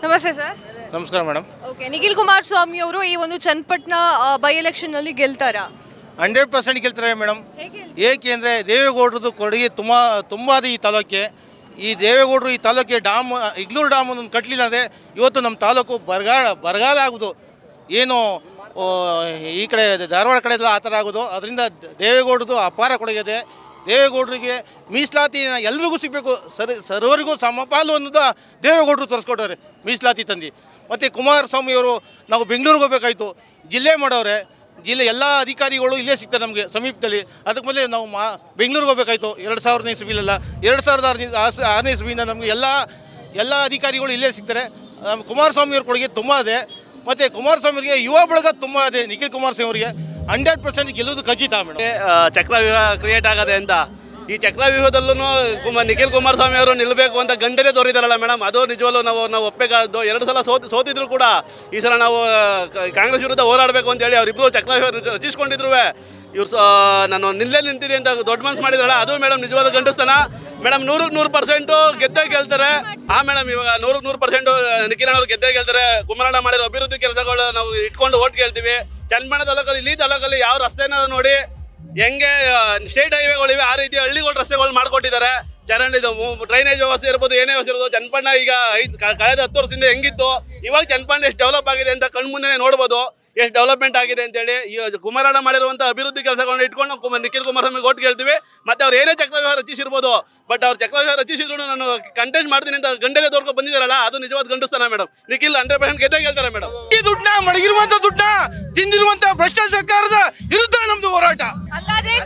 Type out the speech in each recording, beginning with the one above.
ನಮಸ್ತೆ ಸರ್ ನಮಸ್ಕಾರ madam okay Nikhil Kumaraswamy ಅವರು ಈ ಒಂದು ಚನ್ನಪಟ್ಟಣ ಬೈ ಎಲೆಕ್ಷನ್ ನಲ್ಲಿ ಗೆಲ್ತಾರಾ ಹಂಡ್ರೆಡ್ ಪರ್ಸೆಂಟ್ ಗೆಲ್ತಾರೆ ಮೇಡಮ್ ಹೇಗೆ ಏಕೆ ಅಂದರೆ ದೇವೇಗೌಡರದ್ದು ಕೊಡುಗೆ ತುಂಬ ತುಂಬ ಇದೆ ಈ ತಾಲೂಕಿಗೆ ಈ ದೇವೇಗೌಡರು ಈ ತಾಲೂಕಿಗೆ ಡ್ಯಾಮ್ ಇಗ್ಲೂರು ಡ್ಯಾಮ್ ಒಂದು ಕಟ್ಟಲಿಲ್ಲ ಅಂದರೆ ಇವತ್ತು ನಮ್ಮ ತಾಲೂಕು ಬರಗಾಲ ಬರಗಾಲ ಆಗೋದು ಏನು ಆ, ಈ ಕಡೆ ಧಾರವಾಡ ಕಡೆ ಎಲ್ಲ ಆ ಥರ ಆಗೋದು ಅದರಿಂದ ದೇವೇಗೌಡರದು ಅಪಾರ ಕೊಡುಗೆ ಇದೆ ದೇವೇಗೌಡರಿಗೆ ಮೀಸಲಾತಿ ಎಲ್ರಿಗೂ ಸಿಗಬೇಕು ಸರಿ ಸರ್ವರಿಗೂ ಸಮಪಾಲು ಅನ್ನೋದು ದೇವೇಗೌಡರು ತೋರಿಸ್ಕೊಟ್ಟವ್ರೆ ಮೀಸಲಾತಿ ತಂದು ಮತ್ತು ಕುಮಾರಸ್ವಾಮಿ ಅವರು ನಾವು ಬೆಂಗಳೂರಿಗೆ ಹೋಗ್ಬೇಕಾಯ್ತು ಜಿಲ್ಲೆ ಮಾಡವ್ರೆ ಜಿಲ್ಲೆ ಎಲ್ಲ ಅಧಿಕಾರಿಗಳು ಇಲ್ಲೇ ಸಿಗ್ತಾರೆ ನಮಗೆ ಸಮೀಪದಲ್ಲಿ ಅದಕ್ಕೆ ಮೊದಲೇ ನಾವು ಮಾ ಬೆಂಗಳೂರಿಗೆ ಹೋಗ್ಬೇಕಾಯ್ತು ಎರಡು ಸಾವಿರನೇ ಇಸ್ವಿಲೆಲ್ಲ ಎರಡು ಸಾವಿರದ ಆರನೇ ಆಸ್- ಆರನೇ ಇಸ್ವಿಯಿಂದ ನಮಗೆ ಎಲ್ಲ ಎಲ್ಲ ಅಧಿಕಾರಿಗಳು ಇಲ್ಲೇ ಸಿಗ್ತಾರೆ ಆ, ಕುಮಾರಸ್ವಾಮಿ ಅವ್ರ ಕೊಡುಗೆ ತುಂಬ ಇದೆ ಮತ್ತು ಕುಮಾರಸ್ವಾಮಿ ಅವರಿಗೆ ಯುವ ಬಳಗ ತುಂಬ ಇದೆ ನಿಖಿಲ್ ಕುಮಾರಸ್ವಾಮಿ ಅವರಿಗೆ ಹಂಡ್ರೆಡ್ ಪರ್ಸೆಂಟ್ ಗೆಲ್ಲೋದು ಖಚಿತ ಮೇಡಮ್ ಆ, ಚಕ್ರವ್ಯೂಹ ಕ್ರಿಯೇಟ್ ಆಗದೆ ಅಂತ ಈ ಚಕ್ರವ್ಯೂಹದಲ್ಲೂ ಕುಮಾರ್ ನಿಖಿಲ್ ಕುಮಾರಸ್ವಾಮಿ ಅವರು ನಿಲ್ಲಬೇಕು ಅಂತ ಗಂಡನೇ ತೋರಿದಾರಲ್ಲ ಮೇಡಮ್ ಅದು ನಿಜವಲ್ಲೂ ನಾವು ನಾವು ಒಪ್ಪಬೇಕಾದ್ದು ಎರಡು ಸಲ ಸೋತ್ ಸೋತಿದ್ರು ಕೂಡ ಈ ಸಲ ನಾವು ಕ- ಕಾಂಗ್ರೆಸ್ ವಿರುದ್ಧ ಹೋರಾಡಬೇಕು ಅಂತ ಹೇಳಿ ಅವರಿಬ್ಬರು ಚಕ್ರವ್ಯೂಹ ರಚ- ರಚಿಸ್ಕೊಂಡಿದ್ರು ಇವ್ರು ಸ ನಾನು ನಿಲ್ಲೇ ನಿಂತೀನಿ ಅಂತ ದೊಡ್ಡ ಮನ್ಸು ಮಾಡಿದ್ರಲ್ಲ ಅದು ಮೇಡಮ್ ನಿಜವಾದ ಗಂಡಸ್ತನ ಮೇಡಮ್ ನೂರಕ್ಕೆ ನೂರು ಪರ್ಸೆಂಟು ಗೆದ್ದೇ ಗೆಲ್ತಾರೆ ಆ ಮೇಡಮ್ ಇವಾಗ ನೂರಕ್ಕೆ ನೂರು ಪರ್ಸೆಂಟ್ ನಿಖಿಲ್ ಅವರು ಗೆದ್ದೇ ಗೆಲ್ತಾರೆ ಕುಮಾರಣ್ಣ ಮಾಡಿರೋ ಅಭಿವೃದ್ಧಿ ಕೆಲಸಗಳು ನಾವು ಇಟ್ಕೊಂಡು ಓಟ್ ಗೆಲ್ತೀವಿ ಚನ್ನಬಣ್ಣ ತಾಲೂಕಲ್ಲಿ ಇಲ್ಲಿ ತಾಲೂಕಲ್ಲಿ ಯಾವ ರಸ್ತೆನ ನೋಡಿ ಹೆಂಗೆ ಸ್ಟೇಟ್ ಹೈವೇಗಳಿವೆ ಆ ರೀತಿ ಹಳ್ಳಿಗಳ ರಸ್ತೆಗಳು ಮಾಡ್ಕೊಟ್ಟಿದ್ದಾರೆ ಚರಂಡಿ ಇದು ಡ್ರೈನೇಜ್ ವ್ಯವಸ್ಥೆ ಇರ್ಬೋದು ಏನೇ ವ್ಯವಸ್ಥೆ ಇರ್ಬೋದು ಚನ್ನಪಣ್ಣ ಈಗ ಐದು ಕ- ಕಳೆದ ಹತ್ತು ವರ್ಷದಿಂದ ಹೆಂಗಿತ್ತು ಇವಾಗ ಚನ್ನಪಣ್ಣ ಎಷ್ಟು ಡೆವಲಪ್ ಆಗಿದೆ ಅಂತ ಕಣ್ಮುಂದೆ ನೋಡ್ಬೋದು ಎಷ್ಟು ಡೆವಲಪ್ಮೆಂಟ್ ಆಗಿದೆ ಅಂತೇಳಿ ಈ ಕುಮಾರಣ್ಣ ಮಾಡಿರುವಂಥ ಅಭಿವೃದ್ಧಿ ಕೆಲಸಗಳನ್ನ ಇಟ್ಕೊಂಡು ಕುಮಾರ್ ನಿಖಿಲ್ ಕುಮಾರಸ್ವಾಮಿ ಓಟ್ ಕೇಳ್ತೀವಿ ಮತ್ತೆ ಅವ್ರು ಏನೇ ಚಕ್ರವ್ಯೂಹ ರಚಿಸಿರ್ಬೋದು ಬಟ್ ಅವ್ರು ಚಕ್ರವ್ಯೂಹ ರಚಿಸಿದ್ರು ನಾನು ಕಂಟೆಂಟ್ ಮಾಡ್ತೀನಿ ಅಂತ ಗಂಡನೇ ತೋರ್ಕೊಂಡು ಬಂದಿದ್ದಾರಲ್ಲ ಅದು ನಿಜವಾದ ಗಂಡಸ್ತಾನ ಮೇಡಮ್ ನಿಖಿಲ್ ಹಂಡ್ರೆಡ್ ಪರ್ಸೆಂಟ್ ಗೆದ್ದೇ ಗೆಲ್ತಾರೆ ಮೇಡಮ್ ಈ ದುಡ್ಡನ್ನ ಮಡಗಿರುವಂಥ ದುಡ್ಡನ್ನ ತಿಂದಿರುವಂಥ ಭ್ರಷ್ಟ ಸರ್ಕಾರದ ವಿರುದ್ಧ ನಮ್ಮದು ಹೋರಾಟ ಹಾಗಾದ್ರೆ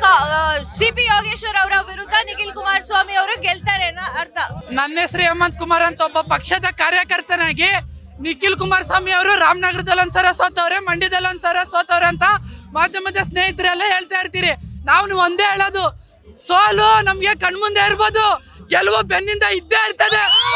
ಸಿ ಪಿ ಯೋಗೇಶ್ವರ್ ಅವರ ವಿರುದ್ಧ ನಿಖಿಲ್ ಕುಮಾರಸ್ವಾಮಿ ಅವರು ಗೆಲ್ತಾರೆ ಅನ್ನೋ ಅರ್ಥ ನನ್ನ ಹೆಸರು ಹೇಮಂತ್ ಕುಮಾರ್ ಅಂತ ಒಬ್ಬ ಪಕ್ಷದ ಕಾರ್ಯಕರ್ತನಾಗಿ ನಿಖಿಲ್ ಕುಮಾರಸ್ವಾಮಿ ಅವರು ರಾಮನಗರದಲ್ಲಿ ಒಂದ್ಸಲ ಸೋತವ್ರೆ ಮಂಡ್ಯದಲ್ಲಿ ಒಂದ್ಸಲ ಸೋತವ್ರೆ ಅಂತ ಮಾಧ್ಯಮದ ಸ್ನೇಹಿತರೆಲ್ಲ ಹೇಳ್ತಾ ಇರ್ತೀರಿ ನಾವು ಒಂದೇ ಹೇಳೋದು ಸೋಲು ನಮ್ಗೆ ಕಣ್ಮುಂದೆ ಇರ್ಬೋದು ಗೆಲುವು ಬೆನ್ನಿಂದ ಇದ್ದೇ ಇರ್ತದೆ